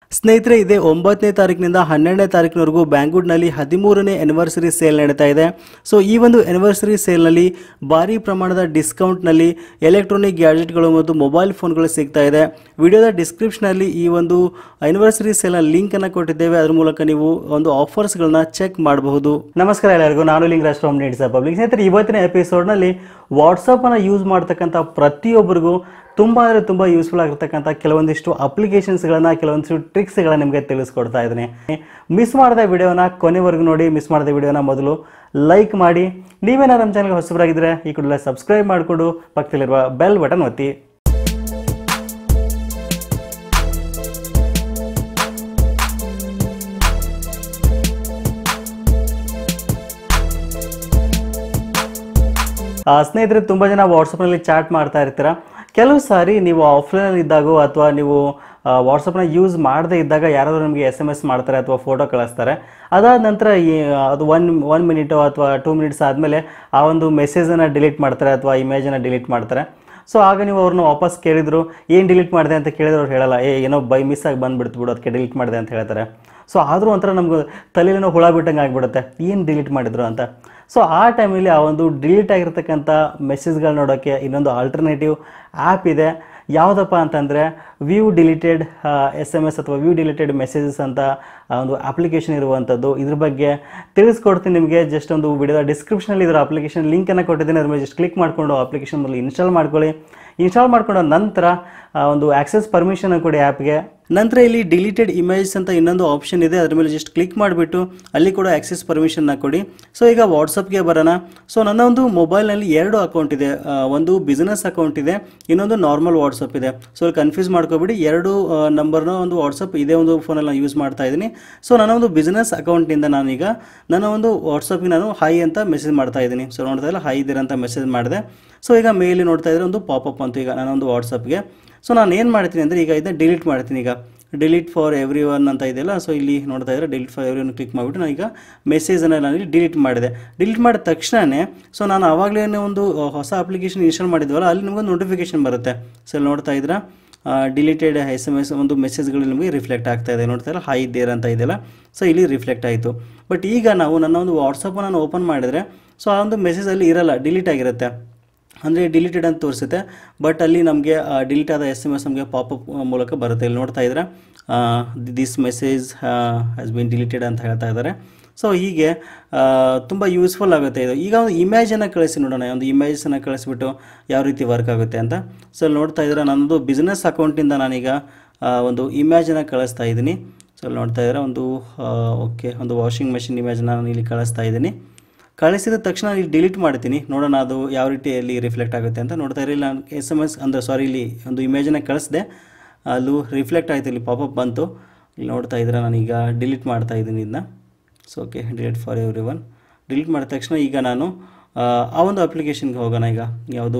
ಸ್ನೇಹಿತರೆ ಇದೇ ಒಂಬತ್ತನೇ ತಾರೀಕಿನಿಂದ ಹನ್ನೆರಡನೇ ತಾರೀಕಿನವರೆಗೂ ಬ್ಯಾಂಗ್ಳೂರ್ನಲ್ಲಿ ಹದಿಮೂರನೇ ಆನಿವರ್ಸರಿ ಸೇಲ್ ನಡೀತಾ ಇದೆ ಸೊ ಈ ಒಂದು ಆನಿವರ್ಸರಿ ಸೇಲ್ನಲ್ಲಿ ಭಾರಿ ಪ್ರಮಾಣದ ಡಿಸ್ಕೌಂಟ್ನಲ್ಲಿ ಎಲೆಕ್ಟ್ರಾನಿಕ್ ಗ್ಯಾಜೆಟ್ಗಳು ಮತ್ತು ಮೊಬೈಲ್ ಫೋನ್ಗಳು ಸಿಗ್ತಾ ಇದೆ ವಿಡಿಯೋದ ಡಿಸ್ಕ್ರಿಪ್ಷನಲ್ಲಿ ಈ ಒಂದು ಆನಿವರ್ಸರಿ ಸೇಲ್ನ ಲಿಂಕನ್ನು ಕೊಟ್ಟಿದ್ದೇವೆ ಅದ್ರ ಮೂಲಕ ನೀವು ಒಂದು ಆಫರ್ಸ್ಗಳನ್ನ ಚೆಕ್ ಮಾಡಬಹುದು ನಮಸ್ಕಾರ ಎಲ್ಲರಿಗೂ ನಾನು ಲಿಂಗರಾಜ್ ಫ್ರಮ್ ನೀಡ್ಸ್ ಪಬ್ಲಿಕ್ ಸ್ನೇಹಿತರೆ ಇವತ್ತಿನ ಎಪಿಸೋಡ್ನಲ್ಲಿ ವಾಟ್ಸಪ್ಪನ್ನು ಯೂಸ್ ಮಾಡ್ತಕ್ಕಂಥ ಪ್ರತಿಯೊಬ್ಬರಿಗೂ ತುಂಬ ಅಂದರೆ ತುಂಬ ಯೂಸ್ಫುಲ್ ಆಗಿರ್ತಕ್ಕಂಥ ಕೆಲವೊಂದಿಷ್ಟು ಅಪ್ಲಿಕೇಶನ್ಸ್ಗಳನ್ನ ಕೆಲವೊಂದಿಷ್ಟು ಟ್ರಿಕ್ಸ್ಗಳನ್ನ ನಿಮಗೆ ತಿಳಿಸ್ಕೊಡ್ತಾ ಇದ್ದೀನಿ ಮಿಸ್ ಮಾಡಿದ ವಿಡಿಯೋನ ಕೊನೆವರೆಗೂ ನೋಡಿ ಮಿಸ್ ಮಾಡಿದ ವಿಡಿಯೋನ ಮೊದಲು ಲೈಕ್ ಮಾಡಿ ನೀವೇನಾದ್ರು ನಮ್ಮ ಚಾನಲ್ಗೆ ಹೊಸಬರಾಗಿದ್ದರೆ ಈ ಕೂಡಲೇ ಸಬ್ಸ್ಕ್ರೈಬ್ ಮಾಡಿಕೊಂಡು ಪಕ್ಕದಲ್ಲಿರುವ ಬೆಲ್ ಬಟನ್ ಒತ್ತಿ ಆ, ಸ್ನೇಹಿತರೆ ತುಂಬ ಜನ ವಾಟ್ಸಪ್ನಲ್ಲಿ ಚಾಟ್ ಮಾಡ್ತಾ ಇರ್ತೀರ ಕೆಲವು ಸಾರಿ ನೀವು ಆಫ್ಲೈನಲ್ಲಿ ಇದ್ದಾಗೋ ಅಥವಾ ನೀವು ವಾಟ್ಸಪ್ನ ಯೂಸ್ ಮಾಡದೇ ಇದ್ದಾಗ ಯಾರಾದರೂ ನಿಮಗೆ ಎಸ್ ಎಮ್ ಎಸ್ ಮಾಡ್ತಾರೆ ಅಥವಾ ಫೋಟೋ ಕಳಿಸ್ತಾರೆ ಅದಾದ ನಂತರ ಈ ಅದು ಒನ್ ಒನ್ ಮಿನಿಟು ಅಥವಾ ಟೂ ಮಿನಿಟ್ಸ್ ಆದಮೇಲೆ ಆ ಒಂದು ಮೆಸೇಜನ್ನು ಡಿಲೀಟ್ ಮಾಡ್ತಾರೆ ಅಥವಾ ಇಮೇಜನ್ನು ಡಿಲೀಟ್ ಮಾಡ್ತಾರೆ ಸೊ ಆಗ ನೀವು ಅವ್ರನ್ನ ವಾಪಸ್ ಕೇಳಿದ್ರು ಏನು ಡಿಲೀಟ್ ಮಾಡಿದೆ ಅಂತ ಕೇಳಿದ್ರೆ ಅವ್ರು ಹೇಳಲ್ಲ ಏ ಏನೋ ಬೈ ಮಿಸ್ ಆಗಿ ಬಂದುಬಿಡ್ತು ಬಿಡು ಅದಕ್ಕೆ ಡಿಲೀಟ್ ಮಾಡಿದೆ ಅಂತ ಹೇಳ್ತಾರೆ ಸೊ ಆದರೂ ಒಂಥರ ನಮ್ಗೆ ತಲೆಯೇನೋ ಹುಳ ಬಿಟ್ಟಂಗೆ ಆಗಿಬಿಡುತ್ತೆ ಏನು ಡಿಲೀಟ್ ಮಾಡಿದ್ರು ಅಂತ ಸೊ ಆ ಟೈಮಲ್ಲಿ ಆ ಒಂದು ಡಿಲೀಟ್ ಆಗಿರ್ತಕ್ಕಂಥ ಮೆಸೇಜ್ಗಳು ನೋಡೋಕ್ಕೆ ಇನ್ನೊಂದು ಆಲ್ಟರ್ನೇಟಿವ್ ಆ್ಯಪ್ ಇದೆ ಯಾವುದಪ್ಪ ಅಂತಂದರೆ view deleted S M S ಅಥವಾ ವ್ಯೂ ಡಿಲೀಟೆಡ್ ಮೆಸೇಜಸ್ ಅಂತ ಆ ಒಂದು ಅಪ್ಲಿಕೇಶನ್ ಇರುವಂಥದ್ದು ಇದ್ರ ಬಗ್ಗೆ ತಿಳಿಸ್ಕೊಡ್ತೀನಿ ನಿಮಗೆ ಜಸ್ಟ್ ಒಂದು ವಿಡಿಯೋದ ಡಿಸ್ಕ್ರಿಪ್ಷನಲ್ಲಿ ಇದರ ಅಪ್ಲಿಕೇಶನ್ ಲಿಂಕನ್ನು ಕೊಟ್ಟಿದ್ದೀನಿ ಅದ್ರ ಮೇಲೆ ಜಸ್ಟ್ ಕ್ಲಿಕ್ ಮಾಡಿಕೊಂಡು ಅಪ್ಲಿಕೇಶನ್ ಮೇಲೆ ಇನ್ಸ್ಟಾಲ್ ಮಾಡ್ಕೊಳ್ಳಿ ಇನ್ಸ್ಟಾಲ್ ಮಾಡ್ಕೊಂಡ ನಂತರ ಆ, ಒಂದು ಆಕ್ಸೆಸ್ ಪರ್ಮಿಷನ್ ಕೊಡಿ ಆ್ಯಪ್ಗೆ ನಂತರ ಇಲ್ಲಿ ಡಿಲೀಟೆಡ್ ಇಮೇಜಸ್ ಅಂತ ಇನ್ನೊಂದು ಆಪ್ಷನ್ ಇದೆ ಅದ್ರ ಮೇಲೆ ಜಸ್ಟ್ ಕ್ಲಿಕ್ ಮಾಡಿಬಿಟ್ಟು ಅಲ್ಲಿ ಕೂಡ ಆಕ್ಸೆಸ್ ಪರ್ಮಿಷನ್ನ ಕೊಡಿ ಸೊ ಈಗ ವಾಟ್ಸಪ್ಗೆ ಬರೋಣ ಸೊ ನನ್ನ ಒಂದು ಮೊಬೈಲ್ನಲ್ಲಿ ಎರಡು ಅಕೌಂಟ್ ಇದೆ ಆ, ಒಂದು ಬಿಸ್ನೆಸ್ ಅಕೌಂಟ್ ಇದೆ ಇನ್ನೊಂದು ನಾರ್ಮಲ್ ವಾಟ್ಸಪ್ ಇದೆ ಸೊ ಕನ್ಫ್ಯೂಸ್ ಮಾಡ್ಕೊಬಿಡಿ ಎರಡು ನಂಬರ್ನ ಒಂದು ವಾಟ್ಸಪ್ ಇದೇ ಒಂದು ಫೋನಲ್ಲಿ ನಾನು ಯೂಸ್ ಮಾಡ್ತಾ ಇದ್ದೀನಿ ಸೊ ನನ್ನ ಒಂದು ಬಿಸ್ನೆಸ್ ಅಕೌಂಟಿಂದ ನಾನೀಗ ನನ್ನ ಒಂದು ವಾಟ್ಸಪ್ಗೆ ನಾನು ಹೈ ಅಂತ ಮೆಸೇಜ್ ಮಾಡ್ತಾ ಇದ್ದೀನಿ ಸೊ ನೋಡ್ತಾ ಇಲ್ಲ ಹೈ ಇದ್ದೀರ ಅಂತ ಮೆಸೇಜ್ ಮಾಡಿದೆ ಸೊ ಈಗ ಮೇಲೆ ನೋಡ್ತಾ ಇದ್ರೆ ಒಂದು ಪಾಪಪ್ ಅಂತ ಈಗ ನಾನೊಂದು ವಾಟ್ಸಪ್ಗೆ ಸೊ ನಾನು ಏನು ಮಾಡ್ತೀನಿ ಅಂದರೆ ಈಗ ಇದನ್ನ ಡಿಲೀಟ್ ಮಾಡ್ತೀನಿ ಈಗ ಡಿಲೀಟ್ ಫಾರ್ ಎವ್ರಿ ಒನ್ ಅಂತ ಇದೆಯಲ್ಲ ಸೊ ಇಲ್ಲಿ ನೋಡ್ತಾ ಇದ್ರೆ delete for every one click ಮಾಡಿಬಿಟ್ಟು ನಾನು ಈಗ ಮೆಸೇಜನ್ನು ನಾನು ಇಲ್ಲಿ ಡಿಲೀಟ್ ಮಾಡಿದೆ ಡಿಲೀಟ್ ಮಾಡಿದ ತಕ್ಷಣವೇ ಸೊ ನಾನು ಆವಾಗಲೇ ಒಂದು ಆ, ಹೊಸ ಅಪ್ಲಿಕೇಶನ್ ಇನ್ಸ್ಟಾಲ್ ಮಾಡಿದ್ವಲ್ಲ ಅಲ್ಲಿ ನಿಮ್ಗೆ ನೋಟಿಫಿಕೇಶನ್ ಬರುತ್ತೆ ಸೊ ಇಲ್ಲಿ ನೋಡ್ತಾ ಇದ್ರೆ ಡಿಲೀಟೆಡ್ ಎಸ್ ಎಮ್ ಎಸ್ ಒಂದು ಮೆಸೇಜ್ಗಳು ನಿಮಗೆ ರಿಫ್ಲೆಕ್ಟ್ ಆಗ್ತಾ ಇದೆ ನೋಡ್ತಾ ಇಲ್ಲ ಹೈ ದೇರ್ ಅಂತ ಇದೆಯಲ್ಲ ಸೊ ಇಲ್ಲಿ ರಿಫ್ಲೆಕ್ಟ್ ಆಯಿತು ಬಟ್ ಈಗ ನಾವು ನನ್ನ ಒಂದು ವಾಟ್ಸಪ್ಪನ್ನು ನಾನು ಓಪನ್ ಮಾಡಿದರೆ ಸೊ ಆ ಒಂದು ಮೆಸೇಜ್ ಅಲ್ಲಿ ಇರಲ್ಲ ಡಿಲೀಟ್ ಆಗಿರುತ್ತೆ ಅಂದರೆ ಡಿಲೀಟೆಡ್ ಅಂತ ತೋರಿಸುತ್ತೆ ಬಟ್ ಅಲ್ಲಿ ನಮಗೆ ಡಿಲೀಟ್ ಆದ ಎಸ್ ಎಮ್ ಎಸ್ ನಮಗೆ ಪಾಪಪ್ ಮೂಲಕ ಬರುತ್ತೆ ಇಲ್ಲಿ ನೋಡ್ತಾ ಇದ್ರೆ this message has been deleted ಅಂತ ಹೇಳ್ತಾ ಇದ್ದಾರೆ ಸೊ ಹೀಗೆ ತುಂಬ ಯೂಸ್ಫುಲ್ ಆಗುತ್ತೆ ಇದು ಈಗ ಒಂದು ಇಮೇಜನ್ನು ಕಳಿಸಿ ನೋಡೋಣ ಒಂದು ಇಮೇಜನ್ನು ಕಳಿಸ್ಬಿಟ್ಟು ಯಾವ ರೀತಿ ವರ್ಕ್ ಆಗುತ್ತೆ ಅಂತ ಸೊ ಇಲ್ಲಿ ನೋಡ್ತಾ ಇದ್ರೆ ನನ್ನದು ಬಿಸ್ನೆಸ್ ಅಕೌಂಟಿಂದ ನಾನೀಗ ಆ, ಒಂದು ಇಮೇಜನ್ನು ಕಳಿಸ್ತಾ ಇದ್ದೀನಿ ಸೊ ಇಲ್ಲಿ ನೋಡ್ತಾ ಇದ್ರೆ ಒಂದು ಓಕೆ ಒಂದು ವಾಷಿಂಗ್ ಮೆಷಿನ್ ಇಮೇಜನ್ನ ನಾನು ಇಲ್ಲಿ ಕಳಿಸ್ತಾ ಇದ್ದೀನಿ ಕಳಿಸಿದ ತಕ್ಷಣ ಇಲ್ಲಿ ಡಿಲೀಟ್ ಮಾಡ್ತೀನಿ ನೋಡೋಣ ಅದು ಯಾವ ರೀತಿಯಲ್ಲಿ ರಿಫ್ಲೆಕ್ಟ್ ಆಗುತ್ತೆ ಅಂತ ನೋಡ್ತಾ ಇರಲಿ ನಾನು ಎಸ್ ಎಮ್ ಎಸ್ ಅಂದರೆ ಸಾರಿ ಇಲ್ಲಿ ಒಂದು ಇಮೇಜನ್ನು ಕಳಿಸಿದೆ ಅಲ್ಲೂ ರಿಫ್ಲೆಕ್ಟ್ ಆಯಿತು ಇಲ್ಲಿ ಪಾಪಪ್ ಬಂತು ಇಲ್ಲಿ ನೋಡ್ತಾ ಇದ್ರೆ ನಾನೀಗ ಡಿಲೀಟ್ ಮಾಡ್ತಾ ಇದ್ದೀನಿ ಇದನ್ನ so okay delete for every one delete ಮಾಡಿದ ತಕ್ಷಣ ಈಗ ನಾನು ಆ, ಆ ಒಂದು ಅಪ್ಲಿಕೇಶನ್ಗೆ ಹೋಗೋಣ ಈಗ ಯಾವುದು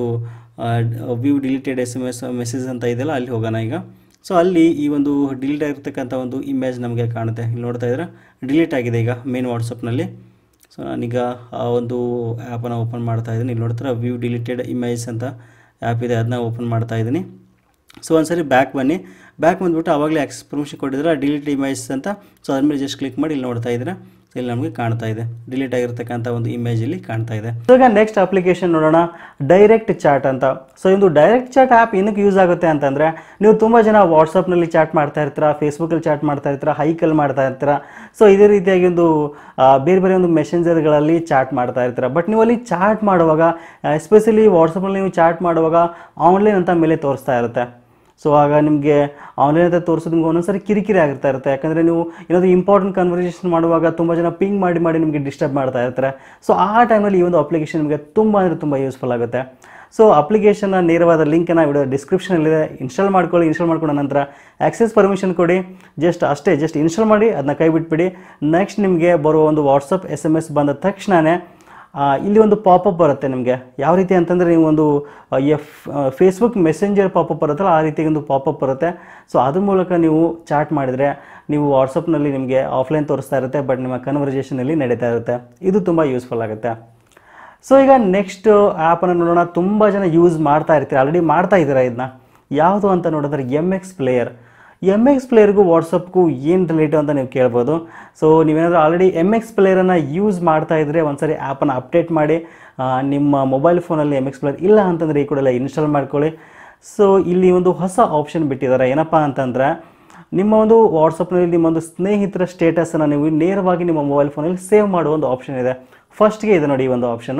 view deleted S M S message ಅಂತ ಇದೆಯಲ್ಲ ಅಲ್ಲಿ ಹೋಗೋಣ ಈಗ ಸೊ ಅಲ್ಲಿ ಈ ಒಂದು ಡಿಲೀಟ್ ಆಗಿರ್ತಕ್ಕಂಥ ಒಂದು ಇಮೇಜ್ ನಮಗೆ ಕಾಣುತ್ತೆ ಇಲ್ಲಿ ನೋಡ್ತಾ ಇದ್ರೆ ಡಿಲೀಟ್ ಆಗಿದೆ ಈಗ ಮೇನ್ ವಾಟ್ಸಪ್ನಲ್ಲಿ ಸೊ ನಾನೀಗ ಆ ಒಂದು ಆ್ಯಪನ್ನು ಓಪನ್ ಮಾಡ್ತಾ ಇದ್ದೀನಿ ಇಲ್ಲಿ ನೋಡ್ತಾರೆ ವ್ಯೂ ಡಿಲೀಟೆಡ್ ಇಮೇಜ್ ಅಂತ ಆ್ಯಪ್ ಇದೆ ಅದನ್ನ ಓಪನ್ ಮಾಡ್ತಾ ಇದ್ದೀನಿ ಸೊ ಒಂದ್ಸರಿ ಬ್ಯಾಕ್ ಬನ್ನಿ ಬ್ಯಾಕ್ ಬಂದುಬಿಟ್ಟು ಆವಾಗಲೇ ಆಕ್ಸೆಸ್ ಪರ್ಮಿಷನ್ ಕೊಟ್ಟಿದ್ರೆ ಡಿಲೀಟ್ ಇಮೇಜ್ ಅಂತ ಸೊ ಅದ್ರ ಮೇಲೆ ಜಸ್ಟ್ ಕ್ಲಿಕ್ ಮಾಡಿ ಇಲ್ಲಿ ನೋಡ್ತಾ ಇದ್ರೆ ಸೊ ಇಲ್ಲಿ ನಮಗೆ ಕಾಣ್ತಾ ಇದೆ ಡಿಲೀಟ್ ಆಗಿರ್ತಕ್ಕಂಥ ಒಂದು ಇಮೇಜ್ ಇಲ್ಲಿ ಕಾಣ್ತಾ ಇದೆ ಸೊ ಈಗ ನೆಕ್ಸ್ಟ್ ಅಪ್ಲಿಕೇಶನ್ ನೋಡೋಣ ಡೈರೆಕ್ಟ್ ಚಾಟ್ ಅಂತ ಸೊ ಇದು ಡೈರೆಕ್ಟ್ ಚಾಟ್ ಆ್ಯಪ್ ಏನಕ್ಕೆ ಯೂಸ್ ಆಗುತ್ತೆ ಅಂತಂದರೆ ನೀವು ತುಂಬ ಜನ ವಾಟ್ಸಪ್ನಲ್ಲಿ ಚಾಟ್ ಮಾಡ್ತಾ ಇರ್ತೀರಾ ಫೇಸ್ಬುಕ್ಕಲ್ಲಿ ಚಾಟ್ ಮಾಡ್ತಾ ಇರ್ತೀರಾ ಹೈಕಲ್ಲಿ ಮಾಡ್ತಾ ಇರ್ತೀರಾ ಸೊ ಇದೇ ರೀತಿಯಾಗಿ ಒಂದು ಆ, ಬೇರೆ ಬೇರೆ ಒಂದು ಮೆಸೆಂಜರ್ಗಳಲ್ಲಿ ಚಾಟ್ ಮಾಡ್ತಾ ಇರ್ತೀರಾ ಬಟ್ ನೀವು ಅಲ್ಲಿ ಚಾಟ್ ಮಾಡುವಾಗ ಎಸ್ಪೆಷಲಿ ವಾಟ್ಸಪ್ಪಲ್ಲಿ ನೀವು ಚಾಟ್ ಮಾಡುವಾಗ ಆನ್ಲೈನ್ ಅಂತ ಮೇಲೆ ತೋರಿಸ್ತಾ ಇರುತ್ತೆ ಸೊ ಆಗ ನಿಮಗೆ ಆನ್ಲೈನ್ ಅಂತ ತೋರಿಸೋದು ನಿಮ್ಗೆ ಒಂದೊಂದ್ಸರಿ ಕಿರಿಕಿರಿ ಆಗ್ತಾ ಇರುತ್ತೆ ಯಾಕಂದರೆ ನೀವು ಏನಾದರೂ ಇಂಪಾರ್ಟೆಂಟ್ ಕನ್ವರ್ಸೇಷನ್ ಮಾಡುವಾಗ ತುಂಬ ಜನ ಪಿಂಗ್ ಮಾಡಿ ಮಾಡಿ ನಿಮಗೆ ಡಿಸ್ಟರ್ಬ್ ಮಾಡ್ತಾ ಇರ್ತಾರೆ ಸೊ ಆ ಟೈಮಲ್ಲಿ ಈ ಒಂದು ಅಪ್ಲಿಕೇಶನ್ ನಿಮಗೆ ತುಂಬ ಅಂದರೆ ತುಂಬ ಯೂಸ್ಫುಲ್ ಆಗುತ್ತೆ ಸೊ ಅಪ್ಲಿಕೇಶನ್ನ ನೇರವಾದ ಲಿಂಕನ್ನು ವಿಡಿಯೋ ಡಿಸ್ಕ್ರಿಪ್ಷನಲ್ಲಿದೆ ಇನ್ಸ್ಟಾಲ್ ಮಾಡ್ಕೊಳ್ಳಿ ಇನ್ಸ್ಟಾಲ್ ಮಾಡ್ಕೊಂಡ ನಂತರ ಆಕ್ಸೆಸ್ ಪರ್ಮಿಷನ್ ಕೊಡಿ ಜಸ್ಟ್ ಅಷ್ಟೇ ಜಸ್ಟ್ ಇನ್ಸ್ಟಾಲ್ ಮಾಡಿ ಅದನ್ನ ಕೈ ಬಿಟ್ಬಿಡಿ ನೆಕ್ಸ್ಟ್ ನಿಮಗೆ ಬರುವ ಒಂದು ವಾಟ್ಸಪ್ ಎಸ್ ಎಮ್ ಎಸ್ ಬಂದ ತಕ್ಷಣವೇ ಆ, ಇಲ್ಲಿ ಒಂದು ಪಾಪಪ್ ಬರುತ್ತೆ ನಿಮಗೆ ಯಾವ ರೀತಿ ಅಂತಂದರೆ ನೀವು ಒಂದು ಎಫ್ ಫೇಸ್ಬುಕ್ ಮೆಸೆಂಜರ್ ಪಾಪಪ್ ಬರುತ್ತಲ್ಲ ಆ ರೀತಿ ಒಂದು ಪಾಪಪ್ ಬರುತ್ತೆ ಸೊ ಅದ್ರ ಮೂಲಕ ನೀವು ಚಾಟ್ ಮಾಡಿದರೆ ನೀವು ವಾಟ್ಸಪ್ನಲ್ಲಿ ನಿಮಗೆ ಆಫ್ಲೈನ್ ತೋರಿಸ್ತಾ ಇರುತ್ತೆ ಬಟ್ ನಿಮ್ಮ ಕನ್ವರ್ಜೇಷನಲ್ಲಿ ನಡೀತಾ ಇರುತ್ತೆ ಇದು ತುಂಬ ಯೂಸ್ಫುಲ್ ಆಗುತ್ತೆ ಸೊ ಈಗ ನೆಕ್ಸ್ಟ್ ಆ್ಯಪನ್ನು ನೋಡೋಣ ತುಂಬ ಜನ ಯೂಸ್ ಮಾಡ್ತಾ ಇರ್ತೀರ ಆಲ್ರೆಡಿ ಮಾಡ್ತಾ ಇದ್ದೀರಾ ಇದನ್ನ ಯಾವುದು ಅಂತ ನೋಡಿದ್ರೆ M X player M X ಪ್ಲೇಯರ್ಗೂ ವಾಟ್ಸಪ್ಗೂ ಏನು ರಿಲೇಟಿವ್ ಅಂತ ನೀವು ಕೇಳ್ಬೋದು ಸೊ ನೀವೇನಾದರೂ ಆಲ್ರೆಡಿ ಎಮ್ ಎಕ್ಸ್ ಪ್ಲೇಯರನ್ನು ಯೂಸ್ ಮಾಡ್ತಾ ಇದ್ದರೆ ಒಂದ್ಸರಿ ಆ್ಯಪನ್ನು ಅಪ್ಡೇಟ್ ಮಾಡಿ ಆ, ನಿಮ್ಮ ಮೊಬೈಲ್ ಫೋನಲ್ಲಿ ಎಮ್ ಎಕ್ಸ್ ಪ್ಲೇಯರ್ ಇಲ್ಲ ಅಂತಂದರೆ ಈ ಕೂಡಲೇ ಇನ್ಸ್ಟಾಲ್ ಮಾಡ್ಕೊಳ್ಳಿ ಸೊ ಇಲ್ಲಿ ಒಂದು ಹೊಸ ಆಪ್ಷನ್ ಬಿಟ್ಟಿದ್ದಾರೆ ಏನಪ್ಪ ಅಂತಂದರೆ ನಿಮ್ಮ ಒಂದು ವಾಟ್ಸಪ್ನಲ್ಲಿ ನಿಮ್ಮ ಒಂದು ಸ್ನೇಹಿತರ ಸ್ಟೇಟಸನ್ನು ನೀವು ನೇರವಾಗಿ ನಿಮ್ಮ ಮೊಬೈಲ್ ಫೋನಲ್ಲಿ ಸೇವ್ ಮಾಡುವ ಒಂದು ಆಪ್ಷನ್ ಇದೆ ಫಸ್ಟ್ಗೆ ಇದೆ ನೋಡಿ ಈ ಒಂದು ಆಪ್ಷನ್ನು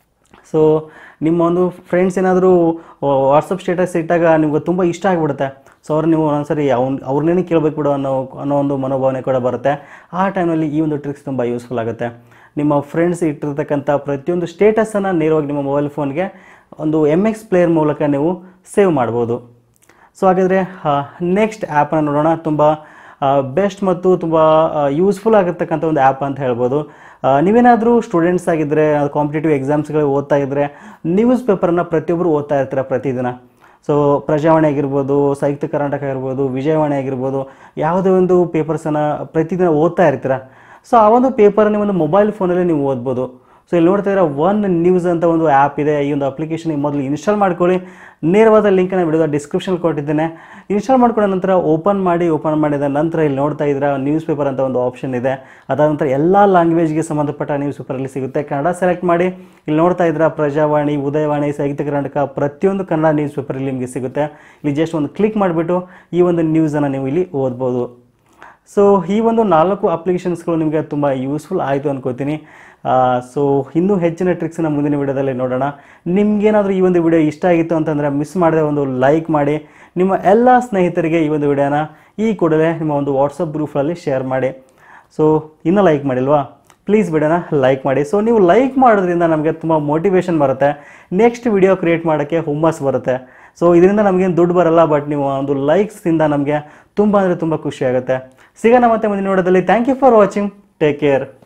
ಸೊ ನಿಮ್ಮ ಒಂದು ಫ್ರೆಂಡ್ಸ್ ಏನಾದರೂ ವಾಟ್ಸಪ್ ಸ್ಟೇಟಸ್ ಇಟ್ಟಾಗ ನಿಮ್ಗೆ ತುಂಬ ಇಷ್ಟ ಆಗಿಬಿಡುತ್ತೆ ಸೊ ಅವ್ರು ನೀವು ಒಂದೊಂದ್ಸರಿ ಅವ್ನ ಅವ್ರನ್ನೇ ಕೇಳಬೇಕು ಬಿಡು ಅನ್ನೋ ಅನ್ನೋ ಒಂದು ಮನೋಭಾವನೆ ಕೂಡ ಬರುತ್ತೆ ಆ ಟೈಮಲ್ಲಿ ಈ ಒಂದು ಟ್ರಿಕ್ಸ್ ತುಂಬ ಯೂಸ್ಫುಲ್ ಆಗುತ್ತೆ ನಿಮ್ಮ ಫ್ರೆಂಡ್ಸ್ ಇಟ್ಟಿರ್ತಕ್ಕಂಥ ಪ್ರತಿಯೊಂದು ಸ್ಟೇಟಸನ್ನು ನೇರವಾಗಿ ನಿಮ್ಮ ಮೊಬೈಲ್ ಫೋನ್ಗೆ ಒಂದು ಎಮ್ ಎಕ್ಸ್ ಪ್ಲೇಯರ್ ಮೂಲಕ ನೀವು ಸೇವ್ ಮಾಡ್ಬೋದು ಸೊ ಹಾಗಾದರೆ ನೆಕ್ಸ್ಟ್ ಆ್ಯಪನ್ನು ನೋಡೋಣ ತುಂಬ ಬೆಸ್ಟ್ ಮತ್ತು ತುಂಬ ಯೂಸ್ಫುಲ್ ಆಗಿರ್ತಕ್ಕಂಥ ಒಂದು ಆ್ಯಪ್ ಅಂತ ಹೇಳ್ಬೋದು ಆ, ನೀವೇನಾದರೂ ಸ್ಟೂಡೆಂಟ್ಸ್ ಆಗಿದ್ದರೆ ಕಾಂಪಿಟೇಟಿವ್ ಎಕ್ಸಾಮ್ಸ್ಗಳಿಗೆ ಓದ್ತಾ ಇದ್ದರೆ ನ್ಯೂಸ್ ಪೇಪರನ್ನು ಪ್ರತಿಯೊಬ್ಬರು ಓದ್ತಾ ಇರ್ತಾರೆ ಪ್ರತಿದಿನ ಸೊ ಪ್ರಜಾವಾಣಿ ಆಗಿರ್ಬೋದು ಸಾಹಿತ್ಯ ಕರ್ನಾಟಕ ಆಗಿರ್ಬೋದು ವಿಜಯವಾಣಿ ಆಗಿರ್ಬೋದು ಯಾವುದೇ ಒಂದು ಪೇಪರ್ಸನ್ನು ಪ್ರತಿದಿನ ಓದ್ತಾ ಇರ್ತೀರ ಸೊ ಆ ಒಂದು ಪೇಪರ್ ನಿಮ್ಮ ಒಂದು ಮೊಬೈಲ್ ಫೋನಲ್ಲಿ ನೀವು ಓದ್ಬೋದು ಸೊ ಇಲ್ಲಿ ನೋಡ್ತಾ ಇದ್ರೆ ಒನ್ ನ್ಯೂಸ್ ಅಂತ ಒಂದು ಆ್ಯಪ್ ಇದೆ ಈ ಒಂದು ಅಪ್ಲಿಕೇಶನ್ ಮೊದಲು ಇನ್ಸ್ಟಾಲ್ ಮಾಡ್ಕೊಳ್ಳಿ ನೇರವಾದ ಲಿಂಕನ್ನು ವಿಡಿಯೋದ ಡಿಸ್ಕ್ರಿಪ್ಷನ್ ಕೊಟ್ಟಿದ್ದೇನೆ ಇನ್ಸ್ಟಾಲ್ ಮಾಡ್ಕೊಂಡ ನಂತರ ಓಪನ್ ಮಾಡಿ ಓಪನ್ ಮಾಡಿದ ನಂತರ ಇಲ್ಲಿ ನೋಡ್ತಾ ಇದ್ರೆ ನ್ಯೂಸ್ ಪೇಪರ್ ಅಂತ ಒಂದು ಆಪ್ಷನ್ ಇದೆ ಅದಾದ ನಂತರ ಎಲ್ಲ ಲ್ಯಾಂಗ್ವೇಜ್ಗೆ ಸಂಬಂಧಪಟ್ಟ ನ್ಯೂಸ್ ಪೇಪರಲ್ಲಿ ಸಿಗುತ್ತೆ ಕನ್ನಡ ಸೆಲೆಕ್ಟ್ ಮಾಡಿ ಇಲ್ಲಿ ನೋಡ್ತಾ ಇದ್ರೆ ಪ್ರಜಾವಾಣಿ ಉದಯವಾಣಿ ಸಾಹಿತ್ಯ ಕರ್ನಾಟಕ ಪ್ರತಿಯೊಂದು ಕನ್ನಡ ನ್ಯೂಸ್ ಪೇಪರಲ್ಲಿ ನಿಮಗೆ ಸಿಗುತ್ತೆ ಇಲ್ಲಿ ಜಸ್ಟ್ ಒಂದು ಕ್ಲಿಕ್ ಮಾಡಿಬಿಟ್ಟು ಈ ಒಂದು ನ್ಯೂಸನ್ನು ನೀವು ಇಲ್ಲಿ ಓದ್ಬೋದು ಸೊ ಈ ಒಂದು ನಾಲ್ಕು ಅಪ್ಲಿಕೇಶನ್ಸ್ಗಳು ನಿಮಗೆ ತುಂಬ ಯೂಸ್ಫುಲ್ ಆಯಿತು ಅನ್ಕೋತೀನಿ ಸೊ ಇನ್ನೂ ಹೆಚ್ಚಿನ ಟ್ರಿಕ್ಸನ್ನ ಮುಂದಿನ ವಿಡಿಯೋದಲ್ಲಿ ನೋಡೋಣ ನಿಮ್ಗೇನಾದರೂ ಈ ಒಂದು ವಿಡಿಯೋ ಇಷ್ಟ ಆಗಿತ್ತು ಅಂತಂದರೆ ಮಿಸ್ ಮಾಡದೆ ಒಂದು ಲೈಕ್ ಮಾಡಿ ನಿಮ್ಮ ಎಲ್ಲ ಸ್ನೇಹಿತರಿಗೆ ಈ ಒಂದು ವಿಡಿಯೋನ ಈ ಕೂಡಲೇ ನಿಮ್ಮ ಒಂದು ವಾಟ್ಸಪ್ ಗ್ರೂಪಲ್ಲಿ ಶೇರ್ ಮಾಡಿ ಸೊ ಇನ್ನೂ ಲೈಕ್ ಮಾಡಿಲ್ವಾ ಪ್ಲೀಸ್ ವಿಡಿಯೋನ ಲೈಕ್ ಮಾಡಿ ಸೊ ನೀವು ಲೈಕ್ ಮಾಡೋದ್ರಿಂದ ನಮಗೆ ತುಂಬ ಮೋಟಿವೇಶನ್ ಬರುತ್ತೆ ನೆಕ್ಸ್ಟ್ ವಿಡಿಯೋ ಕ್ರಿಯೇಟ್ ಮಾಡೋಕ್ಕೆ ಹುಮ್ಮಸ್ ಬರುತ್ತೆ ಸೊ ಇದರಿಂದ ನಮಗೇನು ದುಡ್ಡು ಬರಲ್ಲ ಬಟ್ ನೀವು ಒಂದು ಲೈಕ್ಸಿಂದ ನಮಗೆ ತುಂಬ ಅಂದರೆ ತುಂಬ ಖುಷಿ ಆಗುತ್ತೆ ಸಿಗೋಣ ಮತ್ತೆ ಮುಂದಿನ ನೋಡೋದಲ್ಲಿ thank you for watching take care